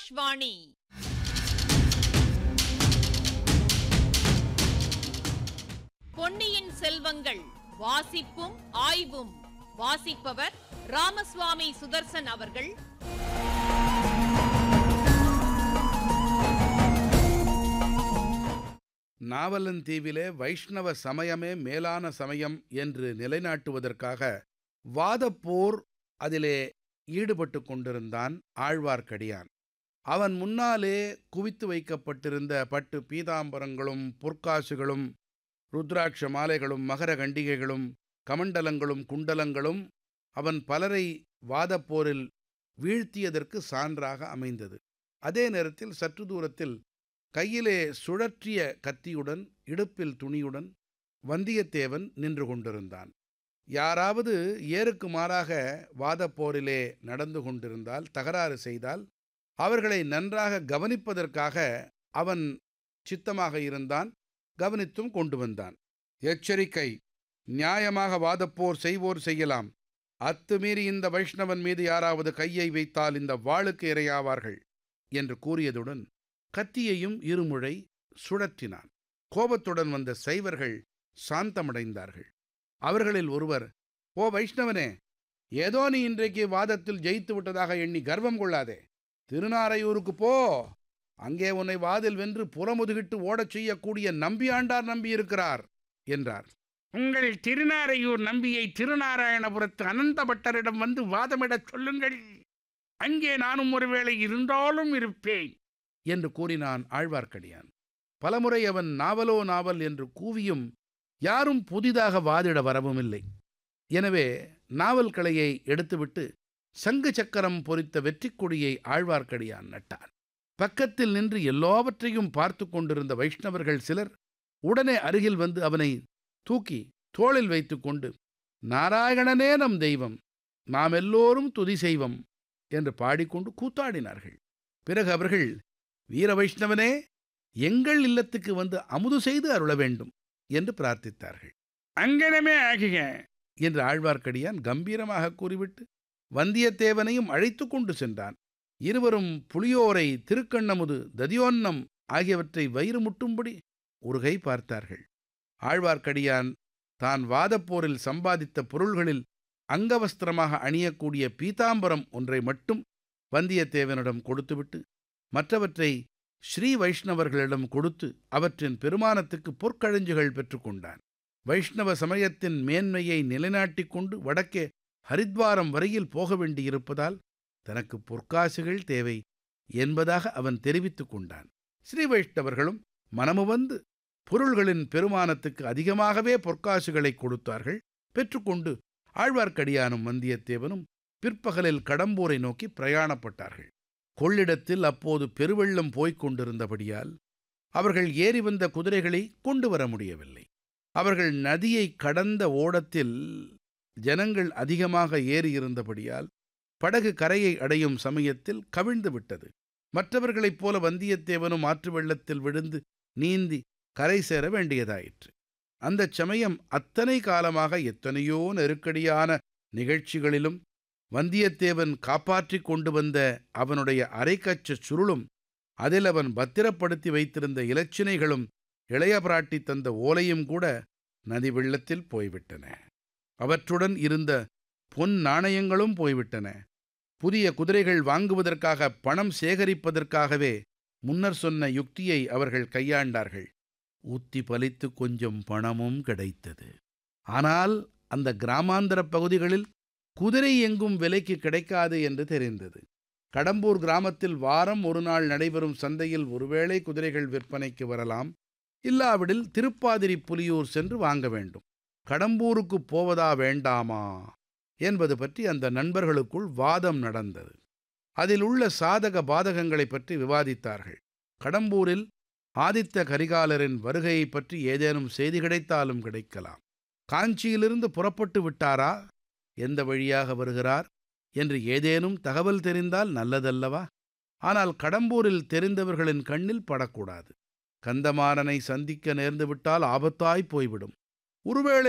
ஆகாஷ்வாணி பொன்னியின் செல்வங்கள் வாசிப்பும் ஆய்வும் வாசிப்பவர் ராமசுவாமி சுதர்சன் அவர்கள் நாவலந்தீவிலே வைஷ்ணவ சமயமே மேலான சமயம் என்று நிலைநாட்டுவதற்காக வாதப்போர் அதிலே ஈடுபட்டு கொண்டிருந்தான் ஆழ்வார்க்கடியான் அவன் முன்னாலே குவித்து வைக்கப்பட்டிருந்த பட்டு பீதாம்பரங்களும் பொற்காசுகளும் ருத்ராட்ச மாலைகளும் மகர கண்டிகைகளும் கமண்டலங்களும் குண்டலங்களும் அவன் பலரை வாதப்போரில் வீழ்த்தியதற்கு சான்றாக அமைந்தது அதே நேரத்தில் சற்று தூரத்தில் கையிலே சுழற்றிய கத்தியுடன் இடுப்பில் துணியுடன் வந்தியத்தேவன் நின்று கொண்டிருந்தான் யாராவது ஏருக்கு மாறாக வாதப்போரிலே நடந்து கொண்டிருந்தால் தகராறு செய்தால் அவர்களை நன்றாக கவனிப்பதற்காக அவன் சித்தமாக இருந்தான் கவனித்தும் கொண்டு வந்தான் எச்சரிக்கை நியாயமாக வாதப்போர் செய்வோர் செய்யலாம் அத்துமீறி இந்த வைஷ்ணவன் மீது யாராவது கையை வைத்தால் இந்த வாளுக்கு இரையாவார்கள் என்று கூறியதுடன் கத்தியையும் இருமுறை சுழற்றினான் கோபத்துடன் வந்த சைவர்கள் சாந்தமடைந்தார்கள் அவர்களில் ஒருவர் ஓ வைஷ்ணவனே ஏதோ நீ இன்றைக்கு வாதத்தில் ஜெயித்து விட்டதாக எண்ணி கர்வம் கொள்ளாதே திருநாரையூருக்கு போ அங்கே உன்னை வாதில் வென்று புறமுதுகிட்டு ஓடச் செய்யக்கூடிய நம்பியாண்டார் நம்பியிருக்கிறார் என்றார் உங்கள் திருநாரையூர் நம்பியை திருநாராயணபுரத்து அனந்த பட்டரிடம் வந்து வாதமிடச் சொல்லுங்கள் அங்கே நானும் ஒருவேளை இருந்தாலும் இருப்பேன் என்று கூறினான் ஆழ்வார்க்கடியான் பலமுறை அவன் நாவலோ நாவல் என்று கூவியும் யாரும் புதிதாக வாதிட வரவும் இல்லை எனவே நாவல் கலையை எடுத்துவிட்டு சங்கு சக்கரம் பொறித்த வெற்றிக் கொடியை ஆழ்வார்க்கடியான் நட்டான் பக்கத்தில் நின்று எல்லாவற்றையும் பார்த்து கொண்டிருந்த வைஷ்ணவர்கள் சிலர் உடனே அருகில் வந்து அவனை தூக்கி தோளில் வைத்துக்கொண்டு நாராயணனே நம் தெய்வம் நாம் எல்லோரும் துதி செய்வம் என்று பாடிக்கொண்டு கூத்தாடினார்கள் பிறகு அவர்கள் வீர வைஷ்ணவனே எங்கள் இல்லத்துக்கு வந்து அமுது செய்து அருள வேண்டும் என்று பிரார்த்தித்தார்கள் அங்கனமே ஆகுக என்று ஆழ்வார்க்கடியான் கம்பீரமாக கூறிவிட்டு வந்தியத்தேவனையும் அழைத்து கொண்டு சென்றான் இருவரும் புளியோரை திருக்கண்ணமுது ததியோன்னம் ஆகியவற்றை வயிறு முட்டும்படி ஒரு கை பார்த்தார்கள் ஆழ்வார்க்கடியான் தான் வாதப்போரில் சம்பாதித்த பொருள்களில் அங்கவஸ்திரமாக அணியக்கூடிய பீதாம்பரம் ஒன்றை மட்டும் வந்தியத்தேவனிடம் கொடுத்துவிட்டு மற்றவற்றை ஸ்ரீ வைஷ்ணவர்களிடம் கொடுத்து அவற்றின் பெருமானத்துக்கு பொற்கழஞ்சுகள் பெற்றுக்கொண்டான் வைஷ்ணவ சமயத்தின் மேன்மையை நிலைநாட்டிக் கொண்டு வடக்கே ஹரித்வாரம் வரையில் போக வேண்டியிருப்பதால் தனக்கு பொற்காசுகள் தேவை என்பதாக அவன் தெரிவித்துக் கொண்டான் ஸ்ரீ வைஷ்ணவர்களும் மனமுவந்து பொருள்களின் பெருமானத்துக்கு அதிகமாகவே பொற்காசுகளை கொடுத்தார்கள் பெற்றுக்கொண்டு ஆழ்வார்க்கடியானும் வந்தியத்தேவனும் பிற்பகலில் கடம்பூரை நோக்கி பிரயாணப்பட்டார்கள் கொள்ளிடத்தில் அப்போது பெருவெள்ளம் போய்க் கொண்டிருந்தபடியால் அவர்கள் ஏறி வந்த குதிரைகளை கொண்டு வர முடியவில்லை அவர்கள் நதியை கடந்த ஓடத்தில் ஜனங்கள் அதிகமாக ஏறியிருந்தபடியால் படகு கரையை அடையும் சமயத்தில் கவிழ்ந்து விட்டது மற்றவர்களைப் போல வந்தியத்தேவனும் ஆற்று வெள்ளத்தில் விழுந்து நீந்தி கரை சேர வேண்டியதாயிற்று அந்தச் சமயம் அத்தனை காலமாக எத்தனையோ நெருக்கடியான நிகழ்ச்சிகளிலும் வந்தியத்தேவன் காப்பாற்றிக் கொண்டு வந்த அவனுடைய அரைக்கச்சச் சுருளும் அதில் அவன் பத்திரப்படுத்தி வைத்திருந்த இலச்சினைகளும் இளைய பிராட்டி தந்த ஓலையும் கூட நதி வெள்ளத்தில் போய்விட்டன அவற்றுடன் இருந்த பொன் நாணயங்களும் போய்விட்டன புதிய குதிரைகள் வாங்குவதற்காக பணம் சேகரிப்பதற்காகவே முன்னர் சொன்ன யுக்தியை அவர்கள் கையாண்டார்கள் உத்தி பலித்து கொஞ்சம் பணமும் கிடைத்தது ஆனால் அந்த கிராமாந்தர பகுதிகளில் குதிரை எங்கும் விலைக்கு கிடைக்காது என்று தெரிந்தது கடம்பூர் கிராமத்தில் வாரம் ஒரு நாள் நடைபெறும் சந்தையில் ஒருவேளை குதிரைகள் விற்பனைக்கு வரலாம் இல்லாவிடில் திருப்பாதிரி புலியூர் சென்று வாங்க வேண்டும் கடம்பூருக்கு போவதா வேண்டாமா என்பது பற்றி அந்த நண்பர்களுக்குள் வாதம் நடந்தது அதில் உள்ள சாதக பாதகங்களை பற்றி விவாதித்தார்கள் கடம்பூரில் ஆதித்த கரிகாலரின் வருகையை பற்றி ஏதேனும் செய்தி கிடைத்தாலும் கிடைக்கலாம் காஞ்சியிலிருந்து புறப்பட்டு விட்டாரா எந்த வழியாக வருகிறார் என்று ஏதேனும் தகவல் தெரிந்தால் நல்லதல்லவா ஆனால் கடம்பூரில் தெரிந்தவர்களின் கண்ணில் படக்கூடாது கந்தமாறனை சந்திக்க நேர்ந்துவிட்டால் ஆபத்தாய் போய்விடும் ஒருவேளை